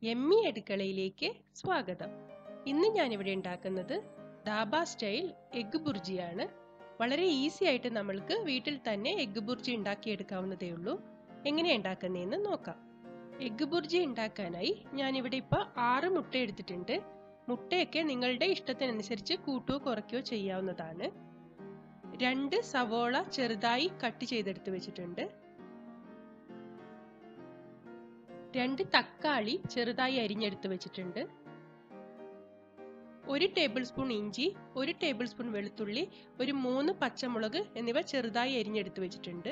എമ്മി അടുക്കളയിലേക്ക് സ്വാഗതം ഇന്ന് ഞാനിവിടെ ഉണ്ടാക്കുന്നത് ദാബ സ്റ്റൈൽ എഗ് ബുർജിയാണ് വളരെ ഈസി ആയിട്ട് നമ്മൾക്ക് വീട്ടിൽ തന്നെ എഗ് ബുർജി ഉണ്ടാക്കിയെടുക്കാവുന്നതേ ഉള്ളൂ എങ്ങനെയാണ് ഉണ്ടാക്കുന്നതെന്ന് നോക്കാം എഗ് ബുർജി ഉണ്ടാക്കാനായി ഞാനിവിടെ ഇപ്പോൾ ആറ് മുട്ട എടുത്തിട്ടുണ്ട് മുട്ടയൊക്കെ നിങ്ങളുടെ ഇഷ്ടത്തിനനുസരിച്ച് കൂട്ടുകയോ കുറയ്ക്കുകയോ ചെയ്യാവുന്നതാണ് രണ്ട് സവോള ചെറുതായി കട്ട് ചെയ്തെടുത്ത് വെച്ചിട്ടുണ്ട് രണ്ട് തക്കാളി ചെറുതായി അരിഞ്ഞെടുത്ത് വെച്ചിട്ടുണ്ട് ഒരു ടേബിൾ സ്പൂൺ ഇഞ്ചി ഒരു ടേബിൾ സ്പൂൺ വെളുത്തുള്ളി ഒരു മൂന്ന് പച്ചമുളക് എന്നിവ ചെറുതായി അരിഞ്ഞെടുത്ത് വെച്ചിട്ടുണ്ട്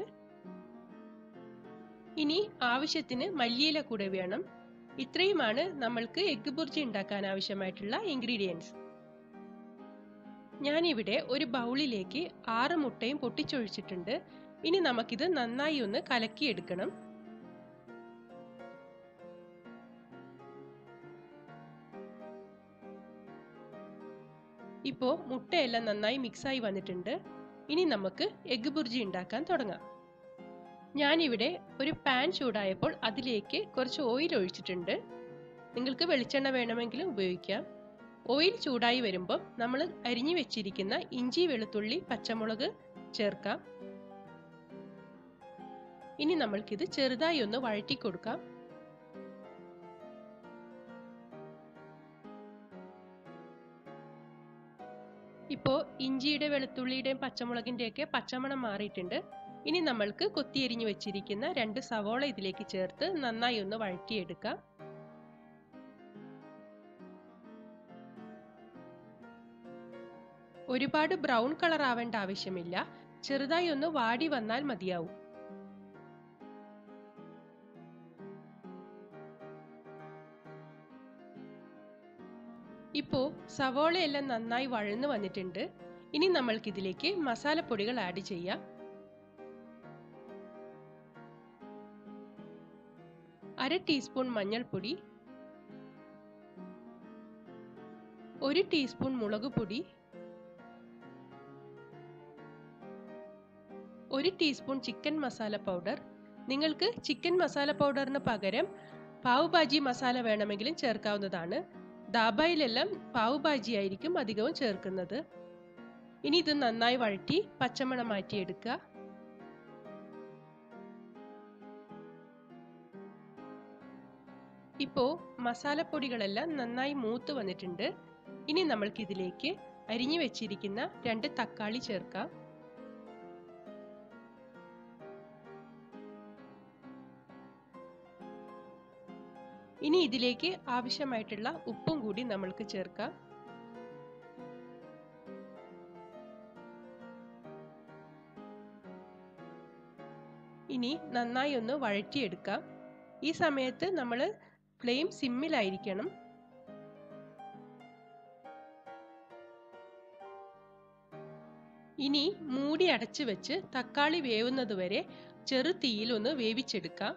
ഇനി ആവശ്യത്തിന് മല്ലിയില കൂടെ വേണം ഇത്രയുമാണ് നമ്മൾക്ക് എഗ് ബുർജി ഉണ്ടാക്കാൻ ആവശ്യമായിട്ടുള്ള ഇൻഗ്രീഡിയൻസ് ഞാനിവിടെ ഒരു ബൗളിലേക്ക് ആറ് മുട്ടയും പൊട്ടിച്ചൊഴിച്ചിട്ടുണ്ട് ഇനി നമുക്കിത് നന്നായി ഒന്ന് കലക്കിയെടുക്കണം ഇപ്പോൾ മുട്ടയെല്ലാം നന്നായി മിക്സായി വന്നിട്ടുണ്ട് ഇനി നമുക്ക് എഗ് ബുർജി ഉണ്ടാക്കാൻ തുടങ്ങാം ഞാനിവിടെ ഒരു പാൻ ചൂടായപ്പോൾ അതിലേക്ക് കുറച്ച് ഓയിൽ ഒഴിച്ചിട്ടുണ്ട് നിങ്ങൾക്ക് വെളിച്ചെണ്ണ വേണമെങ്കിലും ഉപയോഗിക്കാം ഓയിൽ ചൂടായി വരുമ്പോൾ നമ്മൾ അരിഞ്ഞു വെച്ചിരിക്കുന്ന ഇഞ്ചി വെളുത്തുള്ളി പച്ചമുളക് ചേർക്കാം ഇനി നമ്മൾക്കിത് ചെറുതായി ഒന്ന് വഴറ്റി കൊടുക്കാം ഇപ്പോൾ ഇഞ്ചിയുടെ വെളുത്തുള്ളിയുടെയും പച്ചമുളകിൻ്റെയൊക്കെ പച്ചമണം മാറിയിട്ടുണ്ട് ഇനി നമ്മൾക്ക് കൊത്തിയരിഞ്ഞു വെച്ചിരിക്കുന്ന രണ്ട് സവോള ഇതിലേക്ക് ചേർത്ത് നന്നായി ഒന്ന് വഴറ്റിയെടുക്കാം ഒരുപാട് ബ്രൗൺ കളർ ആവേണ്ട ആവശ്യമില്ല ചെറുതായി ഒന്ന് വാടി വന്നാൽ മതിയാവും ഇപ്പോൾ സവോളയെല്ലാം നന്നായി വഴന്നു വന്നിട്ടുണ്ട് ഇനി നമ്മൾക്കിതിലേക്ക് മസാലപ്പൊടികൾ ആഡ് ചെയ്യാം അര ടീസ്പൂൺ മഞ്ഞൾപ്പൊടി ഒരു ടീസ്പൂൺ മുളക് പൊടി ഒരു ടീസ്പൂൺ ചിക്കൻ മസാല പൗഡർ നിങ്ങൾക്ക് ചിക്കൻ മസാല പൗഡറിന് പകരം പാവ് ഭാജി മസാല വേണമെങ്കിലും ചേർക്കാവുന്നതാണ് ദാബയിലെല്ലാം പാവ് ഭാജി ആയിരിക്കും അധികവും ചേർക്കുന്നത് ഇനി ഇത് നന്നായി വഴറ്റി പച്ചമണം മാറ്റിയെടുക്കുക ഇപ്പോൾ മസാലപ്പൊടികളെല്ലാം നന്നായി മൂത്ത് വന്നിട്ടുണ്ട് ഇനി നമ്മൾക്കിതിലേക്ക് അരിഞ്ഞു വെച്ചിരിക്കുന്ന രണ്ട് തക്കാളി ചേർക്കാം ഇനി ഇതിലേക്ക് ആവശ്യമായിട്ടുള്ള ഉപ്പും കൂടി നമ്മൾക്ക് ചേർക്കാം ഇനി നന്നായി ഒന്ന് വഴറ്റിയെടുക്കാം ഈ സമയത്ത് നമ്മൾ ഫ്ലെയിം സിമ്മിലായിരിക്കണം ഇനി മൂടി അടച്ചു വെച്ച് തക്കാളി വേവുന്നത് വരെ ചെറു തീയിൽ ഒന്ന് വേവിച്ചെടുക്കാം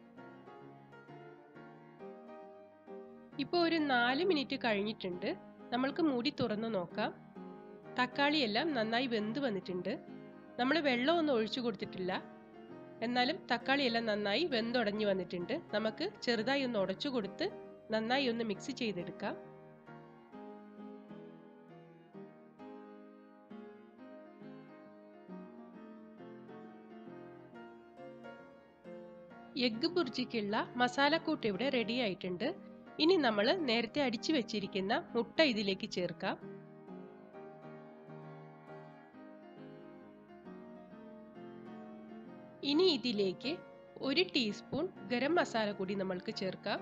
ഇപ്പോൾ ഒരു നാല് മിനിറ്റ് കഴിഞ്ഞിട്ടുണ്ട് നമ്മൾക്ക് മൂടി തുറന്നു നോക്കാം തക്കാളിയെല്ലാം നന്നായി വെന്ത് വന്നിട്ടുണ്ട് നമ്മൾ വെള്ളമൊന്നും ഒഴിച്ചു കൊടുത്തിട്ടില്ല എന്നാലും തക്കാളിയെല്ലാം നന്നായി വെന്തുടഞ്ഞു വന്നിട്ടുണ്ട് നമുക്ക് ചെറുതായി ഒന്ന് ഉടച്ചു കൊടുത്ത് നന്നായി ഒന്ന് മിക്സ് ചെയ്തെടുക്കാം എഗ് ബുർജിക്കുള്ള മസാലക്കൂട്ട് ഇവിടെ റെഡി ആയിട്ടുണ്ട് ഇനി നമ്മൾ നേരത്തെ അടിച്ചു വെച്ചിരിക്കുന്ന മുട്ട ഇതിലേക്ക് ചേർക്കാം ഇനി ഇതിലേക്ക് ഒരു ടീസ്പൂൺ ഗരം മസാല കൂടി നമ്മൾക്ക് ചേർക്കാം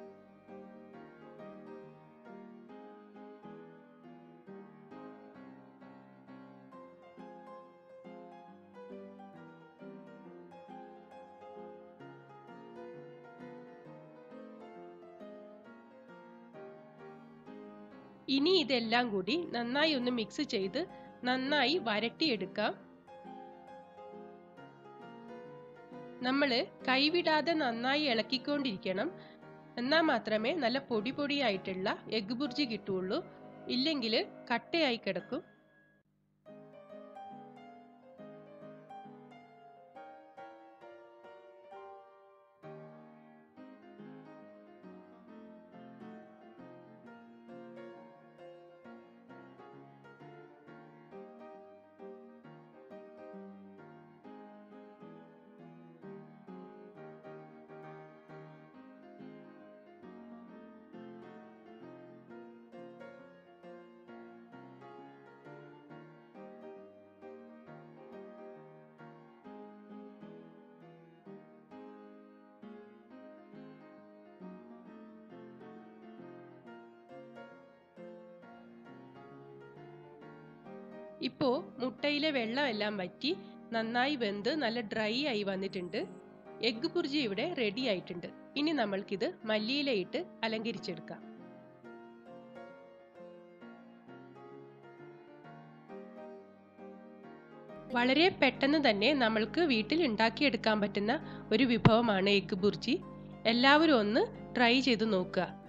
ഇനി ഇതെല്ലാം കൂടി നന്നായി ഒന്ന് മിക്സ് ചെയ്ത് നന്നായി വരട്ടിയെടുക്കാം നമ്മൾ കൈവിടാതെ നന്നായി ഇളക്കിക്കൊണ്ടിരിക്കണം എന്നാൽ മാത്രമേ നല്ല പൊടി പൊടിയായിട്ടുള്ള എഗ് ബുർജി കിട്ടുള്ളൂ ഇല്ലെങ്കിൽ കട്ടയായി കിടക്കും ഇപ്പോൾ മുട്ടയിലെ വെള്ളമെല്ലാം വറ്റി നന്നായി വെന്ത് നല്ല ഡ്രൈ ആയി വന്നിട്ടുണ്ട് എഗ്ഗ് ബുർജി ഇവിടെ റെഡി ആയിട്ടുണ്ട് ഇനി നമ്മൾക്കിത് മല്ലിയിലയിട്ട് അലങ്കരിച്ചെടുക്കാം വളരെ പെട്ടെന്ന് തന്നെ നമ്മൾക്ക് വീട്ടിൽ ഉണ്ടാക്കിയെടുക്കാൻ പറ്റുന്ന ഒരു വിഭവമാണ് എഗ്ഗ് ബുർജി എല്ലാവരും ഒന്ന് ട്രൈ ചെയ്ത് നോക്കുക